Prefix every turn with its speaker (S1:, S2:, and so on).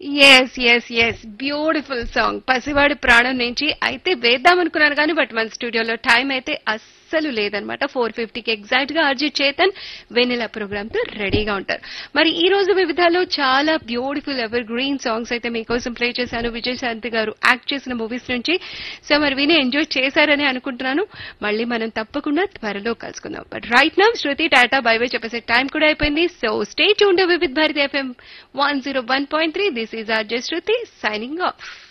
S1: yes yes yes beautiful song Pasivadi Pranam నుంచి అయితే వేద్దాం అనుకున్నాను కానీ బట్ మన స్టూడియోలో టైం అయితే అస్సలు లేదనమాట ఫోర్ ఫిఫ్టీకి ఎగ్జాక్ట్ గా అర్జిత్ చేతన్ వెన్నెల ప్రోగ్రామ్ తో రెడీగా ఉంటారు మరి ఈ రోజు వివిధాలో చాలా బ్యూటిఫుల్ ఎవర్ గ్రీన్ సాంగ్స్ అయితే మీకోసం ప్లే చేశాను విజయ్ శాంతి గారు యాక్ట్ చేసిన మూవీస్ నుంచి సో మరి విని ఎంజాయ్ చేశారని అనుకుంటున్నాను మళ్ళీ మనం తప్పకుండా త్వరలో కలుసుకుందాం but right now Shruti tata bye bye చెప్పేసే టైం కూడా అయిపోయింది so stay tune Vividh Bharati FM one zero one point three this is R J Shruti signing of